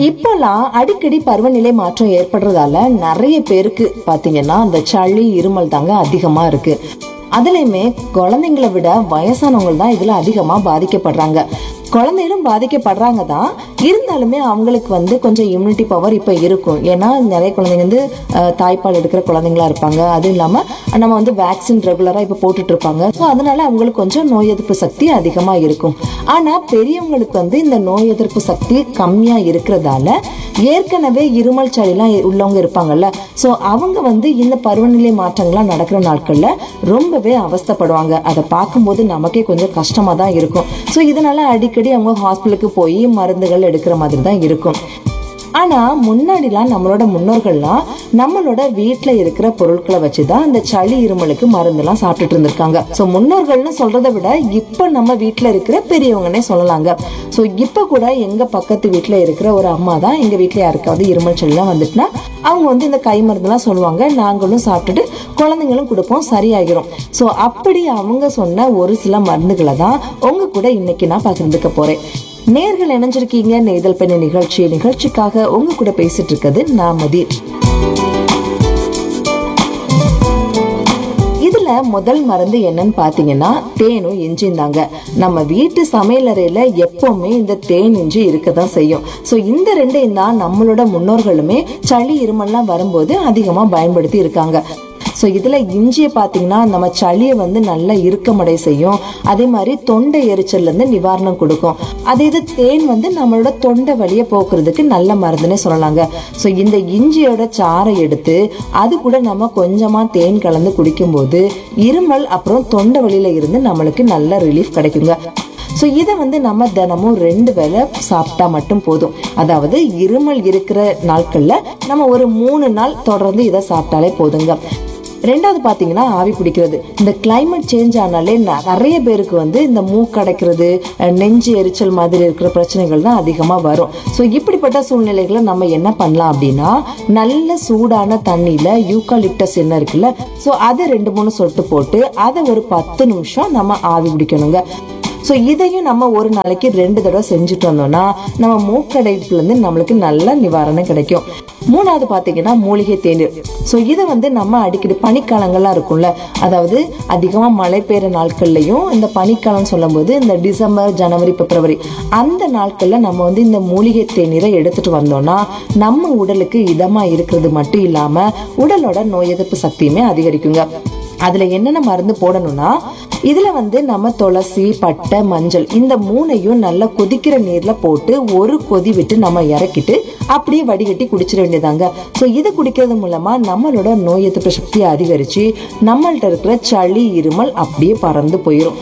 இப்போலாம் அடிக்கடி பருவநிலை மாற்றம் ஏற்படுறதால நிறைய பேருக்கு பாத்தீங்கன்னா அந்த சளி இருமல் தாங்க அதிகமா இருக்கு அதுலயுமே குழந்தைங்களை விட வயசானவங்க தான் இதுல அதிகமா பாதிக்கப்படுறாங்க குழந்தைகளும் பாதிக்கப்படுறாங்க தான் இருந்தாலுமே அவங்களுக்கு வந்து கொஞ்சம் இம்யூனிட்டி பவர் இப்போ இருக்கும் ஏன்னா நிறைய குழந்தைங்க வந்து அஹ், தாய்ப்பால் எடுக்கிற குழந்தைங்களா இருப்பாங்க அதுவும் இல்லாம நம்ம வந்து வேக்சின் ரெகுலரா இப்போ போட்டுட்டு இருப்பாங்க ஸோ அதனால அவங்களுக்கு கொஞ்சம் நோய் எதிர்ப்பு சக்தி அதிகமா இருக்கும் ஆனா பெரியவங்களுக்கு வந்து இந்த நோய் எதிர்ப்பு சக்தி கம்மியா இருக்கிறதால ஏற்கனவே இருமல் சளிலாம் உள்ளவங்க இருப்பாங்கல்ல ஸோ அவங்க வந்து இந்த பருவநிலை மாற்றங்கள்லாம் நடக்கிற நாட்கள்ல ரொம்பவே அவஸ்தைப்படுவாங்க அதை பார்க்கும்போது நமக்கே கொஞ்சம் கஷ்டமா தான் இருக்கும் ஸோ இதனால அடிக்கடி அவங்க ஹாஸ்பிட்டலுக்கு போய் மருந்துகள் எடுக்கிற மாதிரி தான் இருக்கும் ஆனா முன்னாடிலாம் நம்மளோட முன்னோர்கள்லாம் நம்மளோட வீட்ல இருக்கிற பொருட்களை வச்சுதான் அந்த சளி இருமலுக்கு மருந்தெல்லாம் சாப்பிட்டுட்டு இருந்திருக்காங்க சோ முன்னோர்கள்னு சொல்றதை விட இப்ப நம்ம வீட்ல இருக்கிற பெரியவங்கன்னே சொல்லலாங்க சோ இப்ப கூட எங்க பக்கத்து வீட்ல இருக்கிற ஒரு அம்மா தான் எங்க வீட்ல யாருக்காவது இருமல் சளிலாம் வந்துட்டுனா அவங்க வந்து இந்த கை மருந்துலாம் சொல்லுவாங்க நாங்களும் சாப்பிட்டுட்டு குழந்தைங்களும் கொடுப்போம் சரியாகிரும் சோ அப்படி அவங்க சொன்ன ஒரு சில மருந்துகளை தான் உங்க கூட இன்னைக்கு நான் பகிர்ந்துக்க போறேன் நேர்கள் இணைஞ்சிருக்கீங்க நெய்தல் பெண்ணு நிகழ்ச்சி நிகழ்ச்சிக்காக உங்க கூட பேசிட்டு இருக்கிறது நான் மதி இதுல முதல் மருந்து என்னன்னு பாத்தீங்கன்னா தேனும் இஞ்சியும் தாங்க நம்ம வீட்டு சமையலறையில எப்பவுமே இந்த தேன் இஞ்சி இருக்கதான் செய்யும் சோ இந்த ரெண்டையும் தான் நம்மளோட முன்னோர்களுமே சளி இருமல்லாம் வரும்போது அதிகமா பயன்படுத்தி இருக்காங்க ஸோ இதில் இஞ்சியை பார்த்தீங்கன்னா நம்ம சளியை வந்து நல்லா இறுக்கமடை செய்யும் அதே மாதிரி தொண்டை எரிச்சல்லேருந்து நிவாரணம் கொடுக்கும் அதே இது தேன் வந்து நம்மளோட தொண்டை வலியை போக்குறதுக்கு நல்ல மருந்துன்னே சொல்லலாங்க ஸோ இந்த இஞ்சியோட சாறை எடுத்து அது கூட நம்ம கொஞ்சமாக தேன் கலந்து குடிக்கும்போது இருமல் அப்புறம் தொண்டை வலியில இருந்து நம்மளுக்கு நல்ல ரிலீஃப் கிடைக்குங்க ஸோ இதை வந்து நம்ம தினமும் ரெண்டு வேளை சாப்பிட்டா மட்டும் போதும் அதாவது இருமல் இருக்கிற நாட்களில் நம்ம ஒரு மூணு நாள் தொடர்ந்து இதை சாப்பிட்டாலே போதுங்க ரெண்டாவது பார்த்தீங்கன்னா ஆவி பிடிக்கிறது இந்த climate சேஞ்ச் ஆனாலே ந- நிறைய பேருக்கு வந்து இந்த மூக்கடைக்கிறது அஹ், நெஞ்சு எரிச்சல் மாதிரி இருக்கிற பிரச்சனைகள் தான் அதிகமாக வரும் ஸோ இப்படிப்பட்ட சூழ்நிலைகளை நம்ம என்ன பண்ணலாம் அப்படின்னா நல்ல சூடான தண்ணியில் யூக்காலிப்டஸ் என்ன இருக்குல்ல ஸோ அதை ரெண்டு மூணு சொட்டு போட்டு அதை ஒரு பத்து நிமிஷம் நம்ம ஆவி பிடிக்கணுங்க ஸோ இதையும் நம்ம ஒரு நாளைக்கு ரெண்டு தடவை செஞ்சுட்டு வந்தோம்னா நம்ம மூக்கடைப்புலேருந்து நம்மளுக்கு நல்ல நிவாரணம் கிடைக்கும் மூணாவது பார்த்தீங்கன்னா மூலிகை தேநீர் ஸோ இதை வந்து நம்ம அடிக்கடி பனிக்காலங்கள்லாம் இருக்கும்ல அதாவது அதிகமாக மழை பெய்கிற நாட்கள்லையும் இந்த பனிக்காலம் சொல்லும்போது இந்த டிசம்பர் ஜனவரி பிப்ரவரி அந்த நாட்களில் நம்ம வந்து இந்த மூலிகை தேநீரை எடுத்துட்டு வந்தோம்னா நம்ம உடலுக்கு இதமாக இருக்கிறது மட்டும் இல்லாமல் உடலோட நோய் எதிர்ப்பு சக்தியுமே அதிகரிக்குங்க அதுல என்னென்ன மருந்து போடணும்னா இதுல வந்து நம்ம துளசி பட்டை மஞ்சள் இந்த மூணையும் நல்லா கொதிக்கிற நீர்ல போட்டு ஒரு கொதி விட்டு நம்ம இறக்கிட்டு அப்படியே வடிகட்டி குடிச்சிட வேண்டியதாங்க ஸோ இது குடிக்கிறது மூலமா நம்மளோட நோய் எதிர்ப்பு சக்தியை அதிகரிச்சு நம்மள்ட்ட இருக்கிற சளி இருமல் அப்படியே பறந்து போயிடும்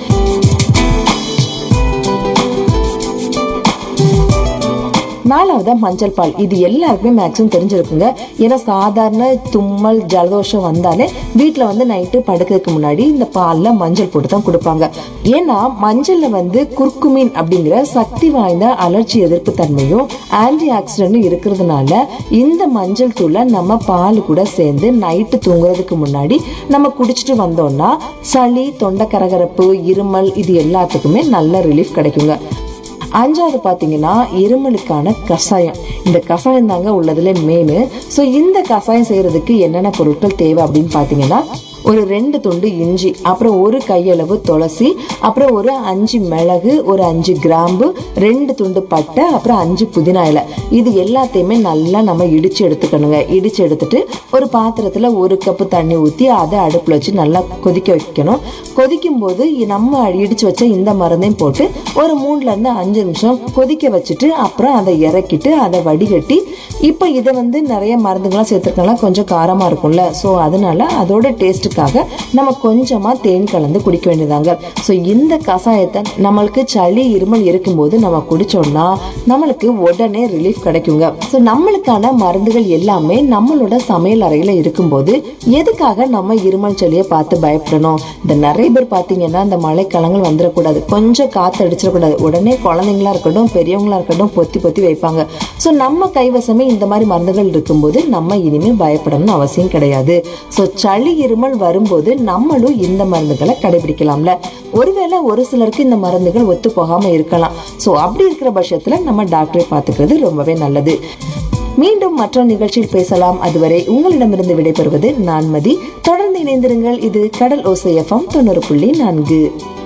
நாலாவது மஞ்சள் பால் இது எல்லாருக்குமே மேக்ஸிமம் தெரிஞ்சிருக்குங்க ஏன்னா சாதாரண தும்மல் ஜலதோஷம் வந்தாலே வீட்டில் வந்து நைட்டு படுக்கிறதுக்கு முன்னாடி இந்த பாலில் மஞ்சள் போட்டு தான் கொடுப்பாங்க ஏன்னா மஞ்சள்ல வந்து குர்குமின் அப்படிங்கிற சக்தி வாய்ந்த அலர்ஜி எதிர்ப்பு தன்மையும் ஆன்டி ஆக்சிடென்ட்டும் இருக்கிறதுனால இந்த மஞ்சள் தூளை நம்ம பால் கூட சேர்ந்து நைட்டு தூங்குறதுக்கு முன்னாடி நம்ம குடிச்சிட்டு வந்தோம்னா சளி தொண்டை கரகரப்பு இருமல் இது எல்லாத்துக்குமே நல்ல ரிலீஃப் கிடைக்குங்க அஞ்சாவது பார்த்தீங்கன்னா இருமலுக்கான கஷாயம் இந்த கஷாயம் தாங்க உள்ளதுல மெயின் ஸோ இந்த கஷாயம் செய்யறதுக்கு என்னென்ன பொருட்கள் தேவை அப்படின்னு பார்த்தீங்கன்னா ஒரு ரெண்டு துண்டு இஞ்சி அப்புறம் ஒரு கையளவு துளசி அப்புறம் ஒரு அஞ்சு மிளகு ஒரு அஞ்சு கிராம்பு ரெண்டு துண்டு பட்டை அப்புறம் அஞ்சு புதினா இலை இது எல்லாத்தையுமே நல்லா நம்ம இடிச்சு எடுத்துக்கணுங்க இடிச்சு எடுத்துட்டு ஒரு பாத்திரத்துல ஒரு கப்பு தண்ணி ஊற்றி அதை அடுப்புல வச்சு நல்லா கொதிக்க வைக்கணும் கொதிக்கும் போது நம்ம இடிச்சு வச்ச இந்த மருந்தையும் போட்டு ஒரு மூணுல இருந்து அஞ்சு நிமிஷம் கொதிக்க வச்சுட்டு அப்புறம் அதை இறக்கிட்டு அதை வடிகட்டி இப்போ இதை வந்து நிறைய மருந்துகள்லாம் சேர்த்துருக்கலாம் கொஞ்சம் காரமா இருக்கும்ல ஸோ அதனால அதோட டேஸ்ட்டுக்காக நம்ம கொஞ்சமா தேன் கலந்து குடிக்க வேண்டியதாங்க ஸோ இந்த கஷாயத்தை நம்மளுக்கு சளி இருமல் இருக்கும்போது நம்ம குடிச்சோம்னா நம்மளுக்கு உடனே ரிலீஃப் கிடைக்குங்க ஸோ நம்மளுக்கான மருந்துகள் எல்லாமே நம்மளோட சமையல் அறையில இருக்கும்போது எதுக்காக நம்ம இருமல் சளியை பார்த்து பயப்படணும் இந்த நிறைய பேர் பார்த்தீங்கன்னா இந்த மழைக்காலங்கள் வந்துடக்கூடாது கொஞ்சம் காற்று அடிச்சிடக்கூடாது உடனே குழந்தைங்களா இருக்கட்டும் பெரியவங்களா இருக்கட்டும் பொத்தி பொத்தி வைப்பாங்க ஸோ நம்ம கைவசமே இந்த மாதிரி மருந்துகள் இருக்கும்போது நம்ம இனிமேல் பயப்படணும்னு அவசியம் கிடையாது ஸோ சளி இருமல் மருந்துகள் வரும்போது நம்மளும் இந்த மருந்துகளை கடைபிடிக்கலாம்ல ஒருவேளை ஒரு சிலருக்கு இந்த மருந்துகள் ஒத்து போகாம இருக்கலாம் சோ அப்படி இருக்கிற பட்சத்துல நம்ம டாக்டரை பார்த்துக்கிறது ரொம்பவே நல்லது மீண்டும் மற்ற நிகழ்ச்சியில் பேசலாம் அதுவரை உங்களிடமிருந்து விடைபெறுவது நான்மதி தொடர்ந்து இணைந்திருங்கள் இது கடல் ஓசை எஃப்எம் தொண்ணூறு புள்ளி நான்கு